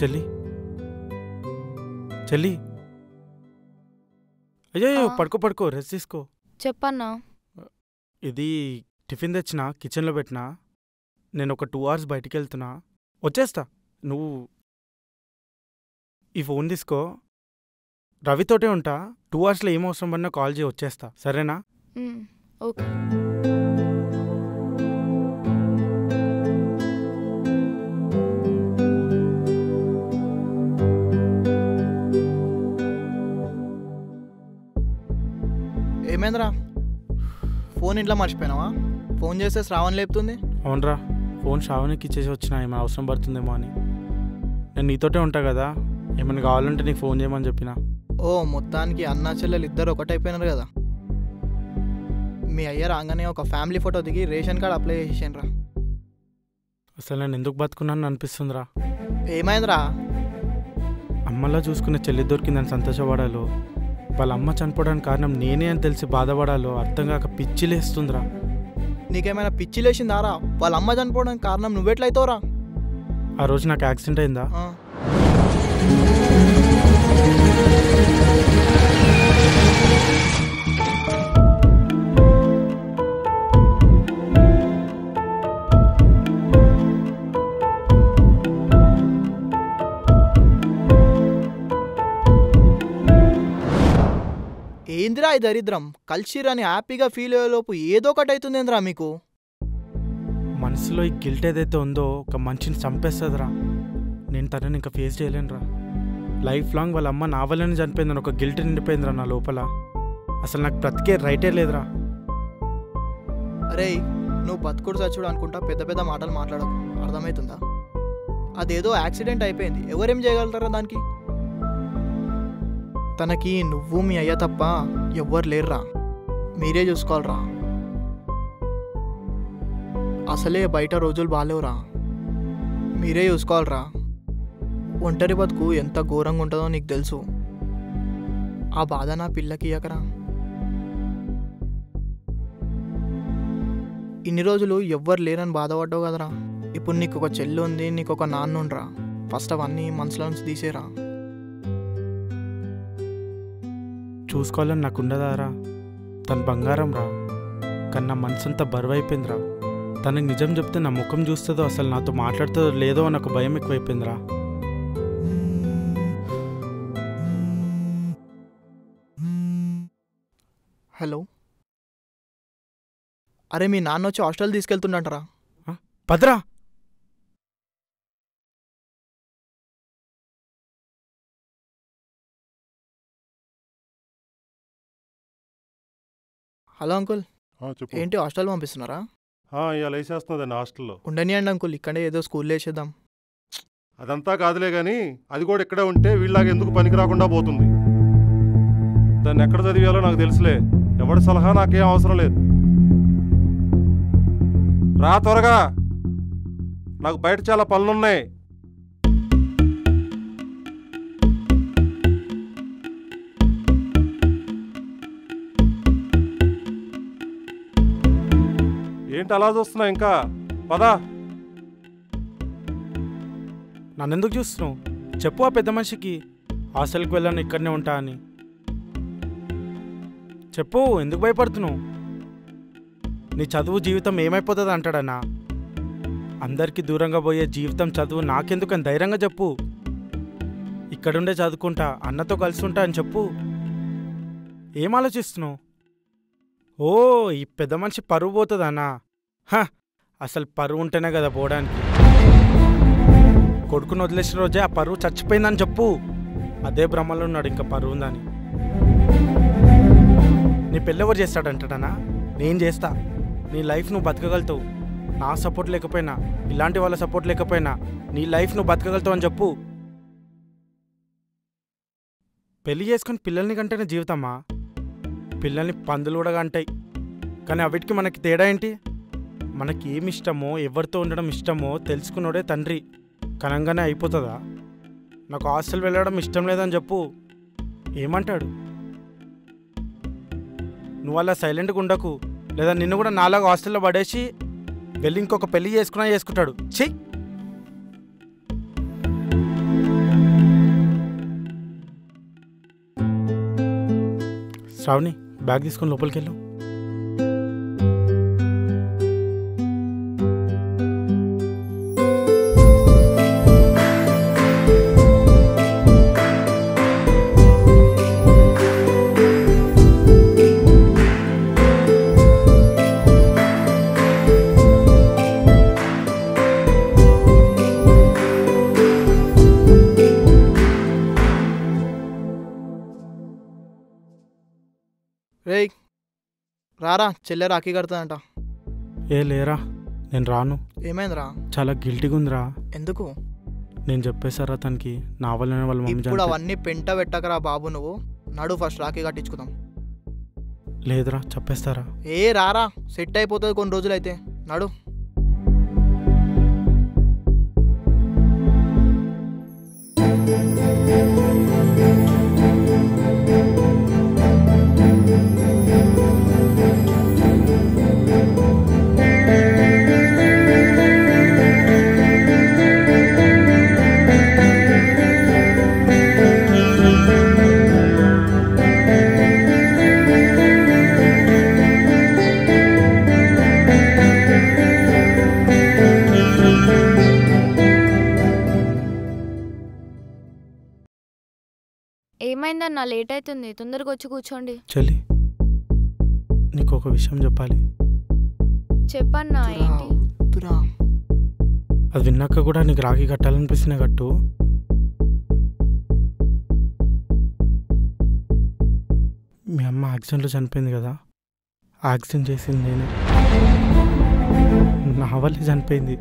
చెల్లి చెల్లి అయ్యో ఆ. పడుకో పడుకో రెస్ట్ తీసుకో చెప్పన్నా ఇది టిఫిన్ తెచ్చిన కిచెన్లో పెట్టినా నేను ఒక టూ అవర్స్ బయటికి వెళ్తున్నా వచ్చేస్తా నువ్వు ఈ ఫోన్ తీసుకో రవితోటే ఉంటా టూ అవర్స్లో ఏం అవసరం పడినా కాల్ చేయి వచ్చేస్తా సరేనా ఉమ్, ఓకే ఏమైందిరా ఫోన్ ఇంట్లో మర్చిపోయినావా ఫోన్ చేస్తే శ్రావణ్ లేపుతుంది అవునరా ఫోన్ శ్రావణికి ఇచ్చేసి వచ్చిన ఏమైనా అవసరం పడుతుందేమో అని నేను నీతోటే ఉంటా కదా ఏమైనా కావాలంటే నీకు ఫోన్ చేయమని చెప్పిన ఓ మొత్తానికి అన్నా చెల్లెలు ఇద్దరు ఒకటైపోయినారు కదా మీ అయ్య రాగానే ఒక ఫ్యామిలీ ఫోటో దిగి రేషన్ కార్డ్ అప్లై చేసేసాను అసలు నేను ఎందుకు బతుకున్నాను అనిపిస్తుందిరా ఏమైందిరా అమ్మలా చూసుకునే చెల్లి దొరికిందని సంతోషపడాలో వాళ్ళ అమ్మ చనిపోవడానికి కారణం నేనే అని తెలిసి బాధపడాలో అర్థం కాక పిచ్చిలేస్తుందిరా నీకేమైనా పిచ్చి లేచిందారా వాళ్ళ అమ్మ చనిపోవడానికి కారణం నువ్వెట్లయితావురా ఆ రోజు నాకు యాక్సిడెంట్ అయిందా ఆ, ఏందిరా ఈ దరిద్రం కలిసిరని హ్యాపీగా ఫీల్ అయ్యేలోపు ఏదో ఒకటి అవుతుందేంద్రా మీకు మనసులో ఈ గిల్ట్ ఏదైతే ఉందో ఒక మనిషిని చంపేస్తుందిరా నేను తనని ఇంకా ఫేస్ చేయలేనురా లైఫ్ లాంగ్ వాళ్ళ అమ్మ నా వల్లనే చనిపోయిందని ఒక గిల్ట్ నిండిపోయిందిరా నా లోపల అసలు నాకు బ్రతికే రైటే లేదురా అరే నువ్వు బతుకుడు చచ్చుడు అనుకుంటా పెద్ద పెద్ద మాటలు మాట్లాడకు అర్థమవుతుందా అదేదో యాక్సిడెంట్ అయిపోయింది ఎవరేం చేయగలుగుతారా దానికి తనకి నువ్వు మీ అయ్య తప్ప ఎవ్వరు లేరురా మీరే చూసుకోవాలిరా అసలే బయట రోజులు బాగాలేవురా మీరే చూసుకోవాలిరా ఒంటరి బతుకు ఎంత ఘోరంగా ఉంటుందో నీకు తెలుసు ఆ బాధ నా పిల్లకి ఇయ్యకరా ఇన్ని రోజులు ఎవ్వరు లేరని బాధపడ్డావు కదరా ఇప్పుడు నీకు ఒక చెల్లి ఉంది నీకు ఒక నాన్న ఉండరా ఫస్ట్ అవన్నీ మనసులో నుంచి తీసేరా చూసుకోవాలని నాకు ఉండదారా తన బంగారం రా కానీ నా మనసు అంతా బరువు అయిపోయిందిరా తనకి నిజం చెప్తే నా ముఖం చూస్తుందో అసలు నాతో మాట్లాడుతుందో లేదో అని ఒక భయం ఎక్కువైపోయిందిరా హలో అరే మీ నాన్న వచ్చి హాస్టల్ తీసుకెళ్తుండంటరా పదరా హలో అంకుల్ ఆ, చెప్పు ఏంటి హాస్టల్ పంపిస్తున్నారా ఆ, ఇవాళ వేసేస్తున్నదండి హాస్టల్లో ఉండనియండి అంకుల్ ఇక్కడే ఏదో స్కూల్లో వేసేద్దాం అదంతా కాదులే కానీ అది కూడా ఇక్కడే ఉంటే వీళ్ళలాగా ఎందుకు పనికి రాకుండా పోతుంది దాన్ని ఎక్కడ చదివాలో నాకు తెలుసులే ఎవడి సలహా నాకేం అవసరం లేదు రా త్వరగా నాకు బయట చాలా పనులున్నాయి ఏంటి అలా చూస్తున్నావు ఇంకా పదా నన్నెందుకు చూస్తున్నావు చెప్పు ఆ పెద్ద మనిషికి హాస్టల్కి వెళ్ళాను ఇక్కడనే ఉంటా అని చెప్పు ఎందుకు భయపడుతున్నావు నీ చదువు జీవితం ఏమైపోతుంది అంటాడన్నా అందరికీ దూరంగా పోయే జీవితం చదువు నాకెందుకని ధైర్యంగా చెప్పు ఇక్కడుండే చదువుకుంటా అన్నతో కలిసి ఉంటా అని చెప్పు ఏం ఆలోచిస్తున్నావు ఓ ఈ పెద్ద మనిషి పరువు పోతుందన్నా హ అసలు పరువు ఉంటేనే కదా పోవడానికి కొడుకుని వదిలేసిన రోజే ఆ పరువు చచ్చిపోయిందని చెప్పు అదే భ్రమలో ఉన్నాడు ఇంకా పరువు ఉందని నీ పెళ్ళెవరు చేస్తాడంటాడనా నేను చేస్తా నీ లైఫ్ నువ్వు బతకగలుగుతావు నా సపోర్ట్ లేకపోయినా ఇలాంటి వాళ్ళ సపోర్ట్ లేకపోయినా నీ లైఫ్ నువ్వు బతకగలుగుతావు అని చెప్పు పెళ్లి చేసుకుని పిల్లల్ని కంటేనే జీవితమా పిల్లల్ని పందులు కూడా కంటాయి కానీ అవిటికి మనకి తేడా ఏంటి మనకి ఏమి ఇష్టమో ఎవరితో ఉండడం ఇష్టమో తెలుసుకున్నోడే తండ్రి కనంగానే అయిపోతుందా నాకు హాస్టల్ వెళ్ళడం ఇష్టం లేదని చెప్పు ఏమంటాడు నువ్వు అలా సైలెంట్గా ఉండకు లేదా నిన్ను కూడా నాలాగా హాస్టల్లో పడేసి వెళ్ళి ఇంకొక పెళ్లి చేసుకున్నా చేసుకుంటాడు చెయ్యి శ్రావణి బ్యాగ్ తీసుకొని లోపలికి వెళ్ళు రేయ్ రారా చెల్లె రాఖీ కడుతుందంట ఏ లేరా నేను రాను ఏమైందిరా చాలా గిల్టీగా ఉందిరా ఎందుకు నేను చెప్పేశారా అతనికి నా వల్లనే వాళ్ళ మమ్మీ ఇప్పుడు చనిపోయింది. అవన్నీ పెంట పెట్టకరా బాబు నువ్వు నడు ఫస్ట్ రాఖీ కట్టించుకుందాం లేదురా చెప్పేస్తారా ఏ రారా సెట్ అయిపోతుంది కొన్ని రోజులైతే నడు ఏమైందన్నా లేట్ అవుతుంది తొందరగా వచ్చి కూర్చోండి చెల్లి నీకు ఒక విషయం చెప్పాలి చెప్పన్నా వద్దురా, ఏంటి వద్దురా. అది విన్నాక కూడా నీకు రాఖీ కట్టాలనిపిస్తున్న కట్టు మీ అమ్మ యాక్సిడెంట్లో చనిపోయింది కదా ఆ యాక్సిడెంట్ చేసింది నేనే నా వల్లే చనిపోయింది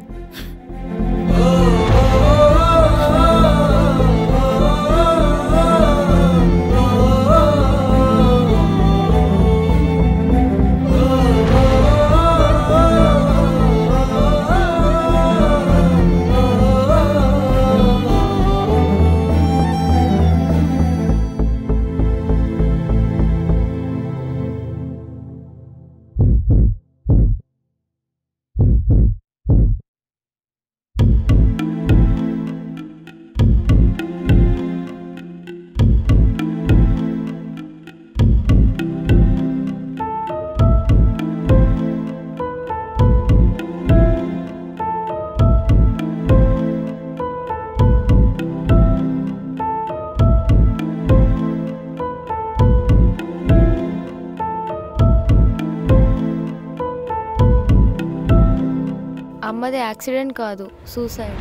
అమ్మది యాక్సిడెంట్ కాదు సూసైడ్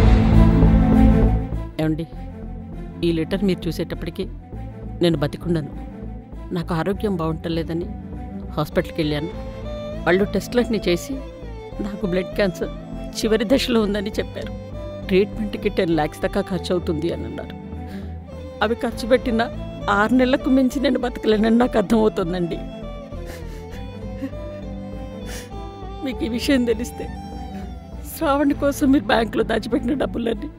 ఏమండి ఈ లెటర్ మీరు చూసేటప్పటికి నేను బతికుండను నాకు ఆరోగ్యం బాగుంటలేదని హాస్పిటల్కి వెళ్ళాను వాళ్ళు టెస్టులన్నీ చేసి నాకు బ్లడ్ క్యాన్సర్ చివరి దశలో ఉందని చెప్పారు ట్రీట్మెంట్కి టెన్ ల్యాక్స్ దాకా ఖర్చు అవుతుంది అని అన్నారు అవి ఖర్చు పెట్టిన ఆరు నెలలకు మించి నేను బతకలేనని నాకు అర్థమవుతుందండి మీకు ఈ విషయం తెలిస్తే శ్రావణి కోసం మీరు బ్యాంకులో దాచిపెట్టిన డబ్బులన్నీ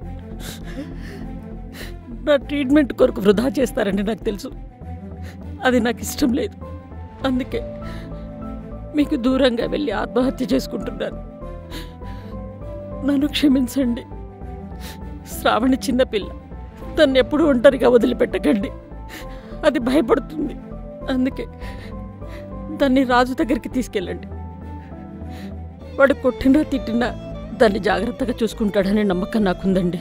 నా ట్రీట్మెంట్ కొరకు వృధా చేస్తారని నాకు తెలుసు అది నాకు ఇష్టం లేదు అందుకే మీకు దూరంగా వెళ్ళి ఆత్మహత్య చేసుకుంటున్నాను నన్ను క్షమించండి శ్రావణి చిన్నపిల్ల తను ఎప్పుడు ఒంటరిగా వదిలిపెట్టకండి అది భయపడుతుంది అందుకే దాన్ని రాజు దగ్గరికి తీసుకెళ్ళండి వాడు కొట్టినా తిట్టినా దాన్ని జాగ్రత్తగా చూసుకుంటాడనే నమ్మకం నాకుందండి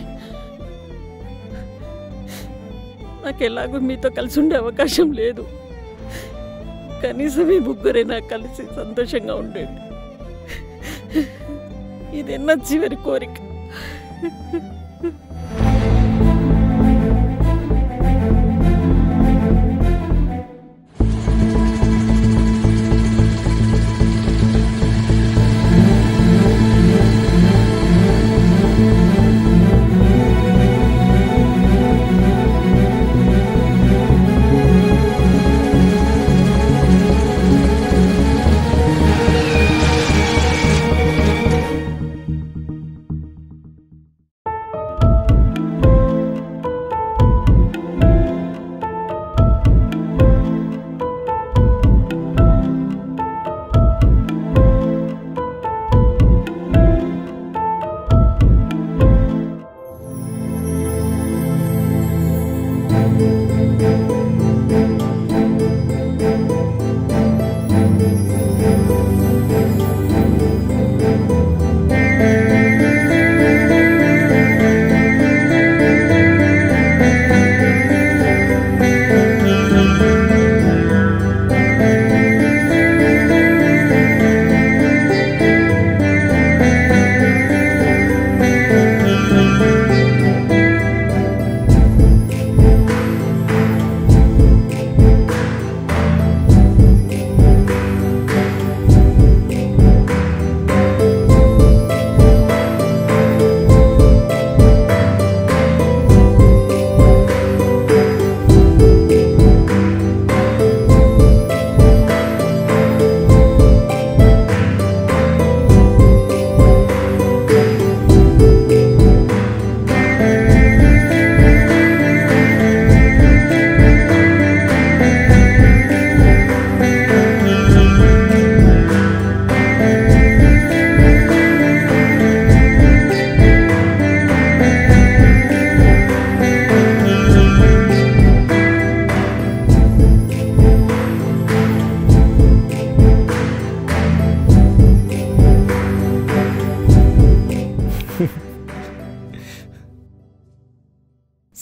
నాకు ఎలాగో మీతో కలిసి ఉండే అవకాశం లేదు కనీసం ఈ ముగ్గురైనా కలిసి సంతోషంగా ఉండండి ఇదే నా చివరి కోరిక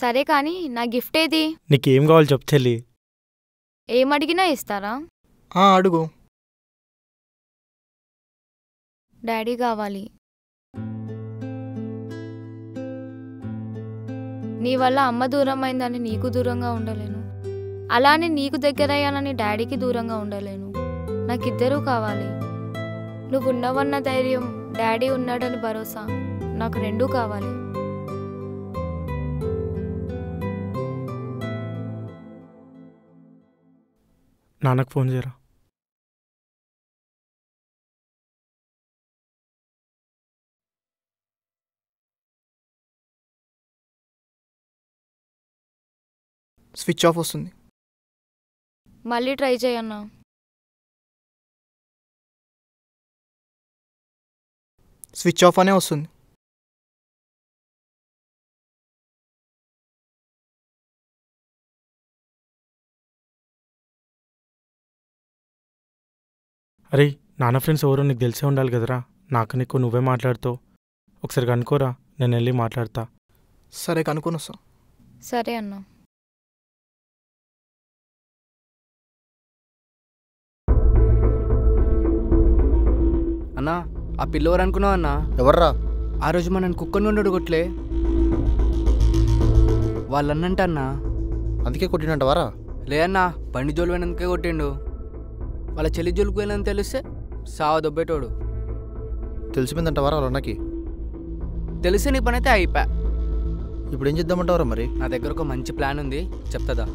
సరే కానీ నా గిఫ్ట్ ఏది నీకేం కావాలి చెప్పు చెల్లి ఏం అడిగినా ఇస్తారా ఆ, అడుగు డాడీ కావాలి నీ వల్ల అమ్మ దూరం అయిందని నీకు దూరంగా ఉండలేను అలానే నీకు దగ్గర అయ్యానని డాడీకి దూరంగా ఉండలేను నాకిద్దరూ కావాలి నువ్వు ఉన్నవన్న ధైర్యం డాడీ ఉన్నాడని భరోసా నాకు రెండూ కావాలి నాన్నకు ఫోన్ చేయరా స్విచ్ ఆఫ్ వస్తుంది మళ్ళీ ట్రై చేయన్నా స్విచ్ ఆఫ్ అనే వస్తుంది అరే నాన్న ఫ్రెండ్స్ ఎవరో నీకు తెలిసే ఉండాలి కదరా నాకు నీకు నువ్వే మాట్లాడుతావు ఒకసారి కనుకోరా నేను వెళ్ళి మాట్లాడతా సరే కనుక్కొని వస్తా సరే అన్నా అన్నా ఆ పిల్లవరు అనుకున్నావు అన్నా ఎవర్రా ఆ రోజు మనని కుక్కని ఉండడు కొట్లే వాళ్ళన్నంట అన్నా అందుకే కొట్టినంటవారా లే అన్నా బండి జోలు పోయినందుకే కొట్టిండు వాళ్ళ చెల్లి జోలికి పోయినందుకు తెలిస్తే సావ దొబ్బేటోడు తెలిసిపోయిందంటవారా వాళ్ళ అన్నకి తెలిస్తే నీ పని అయితే అయిపోయా ఇప్పుడు ఏం చేద్దామంటావరా మరి నా దగ్గర ఒక మంచి ప్లాన్ ఉంది చెప్తుందా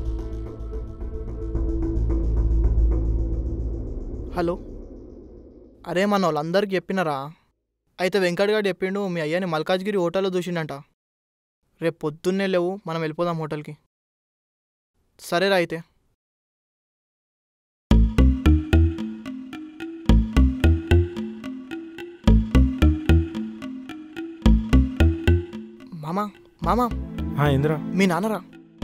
హలో అరే మన వాళ్ళందరికీ చెప్పినరా అయితే వెంకట్ గారు చెప్పిండు మీ అయ్యని మల్కాజ్గిరి హోటల్లో చూసిండంట రేపు పొద్దున్నే లేవు మనం వెళ్ళిపోదాం హోటల్కి సరేరా అయితే మామా మామా ఆ, ఏందిరా మీ నాన్నరా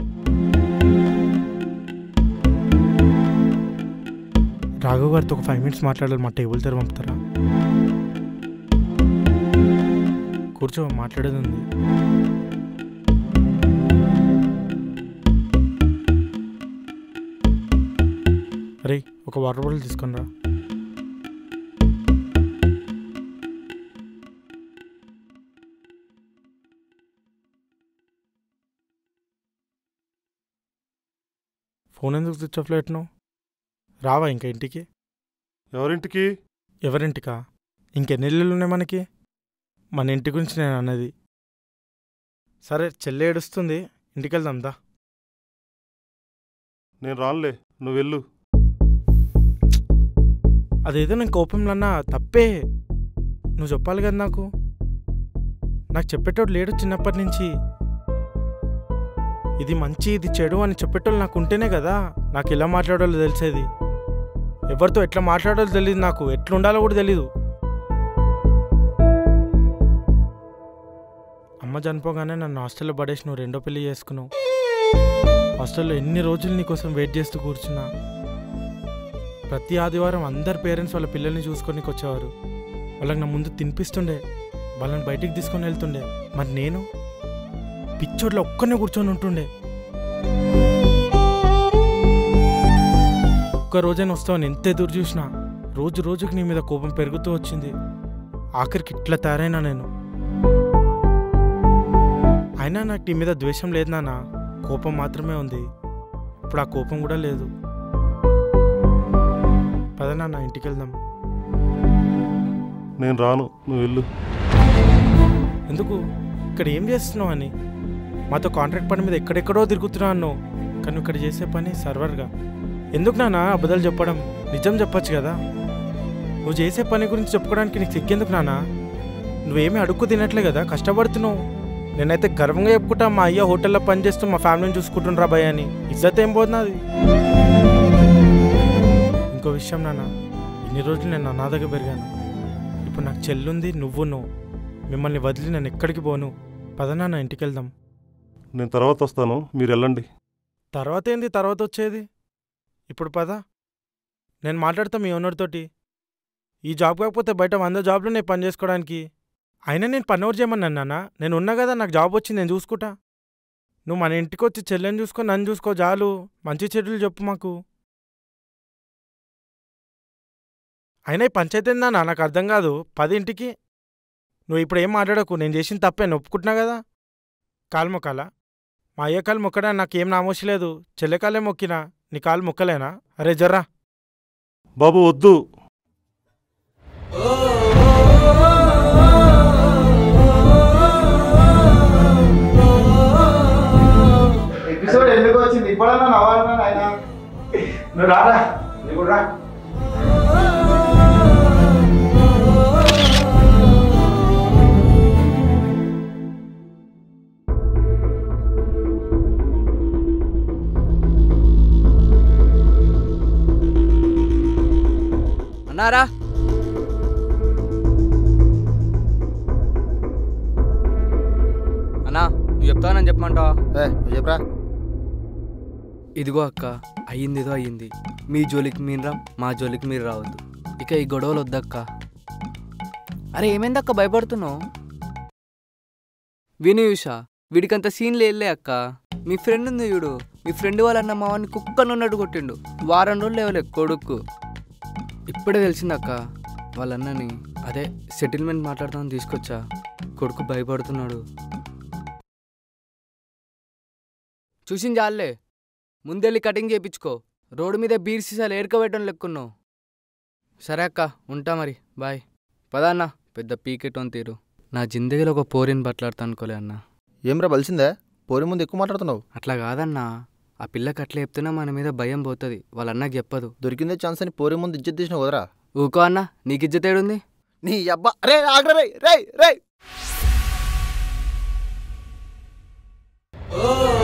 రాఘవ్ గారితో ఒక ఫైవ్ మినిట్స్ మాట్లాడాలి మా టేబుల్ తెర పంపుతారా కూర్చో మాట్లాడేది ఉంది అరే ఒక వాటర్ బాటిల్ తీసుకొని రా ఫోన్ ఎందుకు స్విచ్ ఆఫ్ పెట్టినావు రావా ఇంకా ఇంటికి ఎవరింటికి ఎవరింటికా ఇంకెన్ని ఇల్లులు ఉన్నాయి మనకి మన ఇంటి గురించి నేను అన్నది సరే చెల్లి ఏడుస్తుంది ఇంటికి వెళ్దాం దా నేను రానులే నువ్వు వెళ్ళు అదేదో నేను కోపంలో అన్నా తప్పే నువ్వు చెప్పాలి కదా నాకు నాకు చెప్పేటోడు లేడు చిన్నప్పటి నుంచి ఇది మంచి ఇది చెడు అని చెప్పేటోళ్ళు నాకు ఉంటేనే కదా నాకు ఎలా మాట్లాడాలో తెలిసేది ఎవరితో ఎట్లా మాట్లాడాలో తెలియదు నాకు ఎట్లా ఉండాలో కూడా తెలీదు అమ్మ చనిపోగానే నన్ను హాస్టల్లో పడేసి నువ్వు రెండో పెళ్లి చేసుకున్నావు హాస్టల్లో ఎన్ని రోజులు నీకోసం వెయిట్ చేస్తూ కూర్చున్నా ప్రతి ఆదివారం అందరు పేరెంట్స్ వాళ్ళ పిల్లల్ని చూసుకొని వచ్చేవారు వాళ్ళకి నా ముందు తినిపిస్తుండే వాళ్ళని బయటికి తీసుకొని వెళ్తుండే మరి నేను పిచ్చోడ్లో ఒక్కనే కూర్చొని ఉంటుండే ఒక్క రోజైనా వస్తావని ఎంత ఎదురు చూసినా రోజు రోజుకి నీ మీద కోపం పెరుగుతూ వచ్చింది ఆఖరికి ఇట్లా తయారైనా నేను అయినా నాకు నీ మీద ద్వేషం లేదు నాన్న కోపం మాత్రమే ఉంది ఇప్పుడు ఆ కోపం కూడా లేదు పద నాన్న ఇంటికి వెళ్దాం నేను రాను నువ్వు వెళ్ళు ఎందుకు ఇక్కడ ఏం చేస్తున్నావు అని మాతో కాంట్రాక్ట్ పని మీద ఎక్కడెక్కడో తిరుగుతున్నావు అన్నావు కానీ నువ్వు ఇక్కడ చేసే పని సర్వర్గా ఎందుకు నాన్న అబద్ధాలు చెప్పడం నిజం చెప్పొచ్చు కదా నువ్వు చేసే పని గురించి చెప్పుకోవడానికి నీకు సిగ్గెందుకు నాన్న నువ్వేమీ అడుక్కు తినట్లే కదా కష్టపడుతున్నావు నేనైతే గర్వంగా చెప్పుకుంటా మా అయ్య హోటల్లో పనిచేస్తూ మా ఫ్యామిలీని చూసుకుంటుండ్రా భయ అని ఇజ్జత్ ఏం పోతున్నది ఇంకో విషయం నాన్న ఇన్ని రోజులు నేను అనాథగా పెరిగాను ఇప్పుడు నాకు చెల్లుంది నువ్వు నువ్వు మిమ్మల్ని వదిలి నేను ఎక్కడికి పోను పద నాన్న ఇంటికి వెళ్దాం నేను తర్వాత వస్తాను మీరు వెళ్ళండి తర్వాత ఏంది తర్వాత వచ్చేది ఇప్పుడు పద నేను మాట్లాడతా మీ ఓనర్తోటి ఈ జాబ్ కాకపోతే బయట వంద జాబ్లు నేను పని చేసుకోవడానికి అయినా నేను పని ఎవరు చేయమన్నాను నాన్న నేను ఉన్నా కదా నాకు జాబ్ వచ్చింది నేను చూసుకుంటా నువ్వు మన ఇంటికి వచ్చి చెల్లెని చూసుకో నన్ను చూసుకో చాలు మంచి చెడులు చెప్పు మాకు అయినా ఈ పంచాయతీ ఏందన్నా నాకు అర్థం కాదు పది ఇంటికి నువ్వు ఇప్పుడు ఏం మాట్లాడకు నేను చేసిన తప్పే నేను ఒప్పుకుంటున్నా కదా కాలు మొక్కాల మా అయ్య కాలు మొక్కడా నాకేం నామోషి లేదు చెల్లె కాలే మొక్కినా నీ కాలు మొక్కలేనా అరే జర్రా బాబు వద్దు ఎపిసోడ్ ఎందుకు వచ్చింది ఇప్పుడన్నా నవ్వాలన్నా ఆయన నువ్వు రారా నువ్వు రా అన్నారా అన్నా నువ్వు చెప్తానని చెప్పమంటావా ఏ నువ్వు చెప్పరా ఇదిగో అక్క అయ్యింది ఏదో అయ్యింది మీ జోలికి మీరు రా మా జోలికి మీరు రావద్దు ఇక ఈ గొడవలు వద్దక్క అరే ఏమైందక్క భయపడుతున్నావు విని ఉషా వీడికంత సీన్ లేదులే అక్క మీ ఫ్రెండ్ ఉంది చూడు మీ ఫ్రెండ్ వాళ్ళ అన్న మావాన్ని కుక్కనున్నట్టు కొట్టిండు వారం రోజులు లేవలే కొడుకు ఇప్పుడే తెలిసిందక్క వాళ్ళ అన్నని అదే సెటిల్మెంట్ మాట్లాడదామని తీసుకొచ్చా కొడుకు భయపడుతున్నాడు చూసింది చాలే ముందెళ్ళి కటింగ్ చేయించుకో రోడ్డు మీద బీర్ సీసాలు ఏరుకోబెట్టడం లెక్కున్నావు సరే అక్క ఉంటా మరి బాయ్ పదా అన్న పెద్ద పీకెట్ తీరు నా జిందగీలో ఒక పోరిని బట్లాడతా అనుకోలే అన్న ఏమ్రా బలిసిందే పోరి ముందు ఎక్కువ మాట్లాడుతున్నావు అట్లా కాదన్నా ఆ పిల్లకి అట్లా చెప్తున్నా మన మీద భయం పోతుంది వాళ్ళ అన్నకి చెప్పదు దొరికిందే ఛాన్స్ అని పోరి ముందు ఇజ్జత్ తీసినావు కదరా ఊకో అన్న నీకు ఇజ్జతేడుంది నీ అబ్బా రే ఆగ్రా రే రే రే ఓ